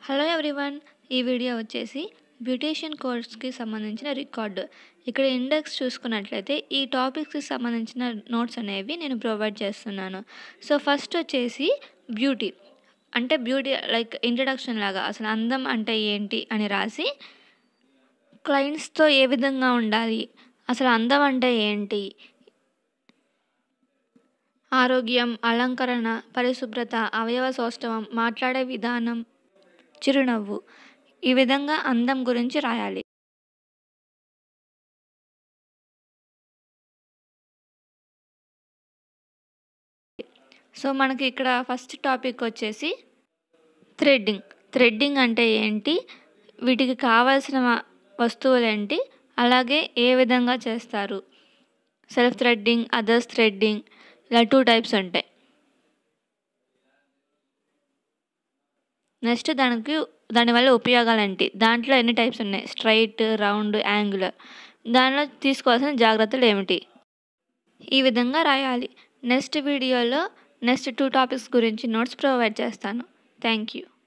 hello everyone ఈ video వచ్చేసి beautician కోర్స్కి సంబంధించిన రికార్డు ఇక్కడ ఇండెక్స్ చూసుకున్నట్లయితే ఈ టాపిక్స్కి సంబంధించిన నోట్స్ అనేవి నేను ప్రొవైడ్ చేస్తున్నాను సో ఫస్ట్ వచ్చేసి బ్యూటీ అంటే బ్యూటీ లైక్ ఇంట్రడక్షన్ లాగా అసలు అందం అంటే ఏంటి అని రాసి క్లయింట్స్తో ఏ విధంగా ఉండాలి అసలు అందం అంటే ఏంటి ఆరోగ్యం అలంకరణ పరిశుభ్రత అవయవ సౌష్ఠవం మాట్లాడే విధానం చిరునవ్వు ఈ విధంగా అందం గురించి రాయాలి సో మనకి ఇక్కడ ఫస్ట్ టాపిక్ వచ్చేసి థ్రెడ్డింగ్ థ్రెడ్డింగ్ అంటే ఏంటి వీటికి కావాల్సిన వస్తువులు ఏంటి అలాగే ఏ విధంగా చేస్తారు సెల్ఫ్ థ్రెడ్డింగ్ అదర్స్ థ్రెడ్డింగ్ ఇలా టూ టైప్స్ ఉంటాయి నెక్స్ట్ దానికి దానివల్ల ఉపయోగాలు ఏంటి దాంట్లో ఎన్ని టైప్స్ ఉన్నాయి స్ట్రైట్ రౌండ్ యాంగులర్ దానిలో తీసుకోవాల్సిన జాగ్రత్తలు ఏమిటి ఈ విధంగా రాయాలి నెక్స్ట్ వీడియోలో నెక్స్ట్ టూ టాపిక్స్ గురించి నోట్స్ ప్రొవైడ్ చేస్తాను థ్యాంక్ యూ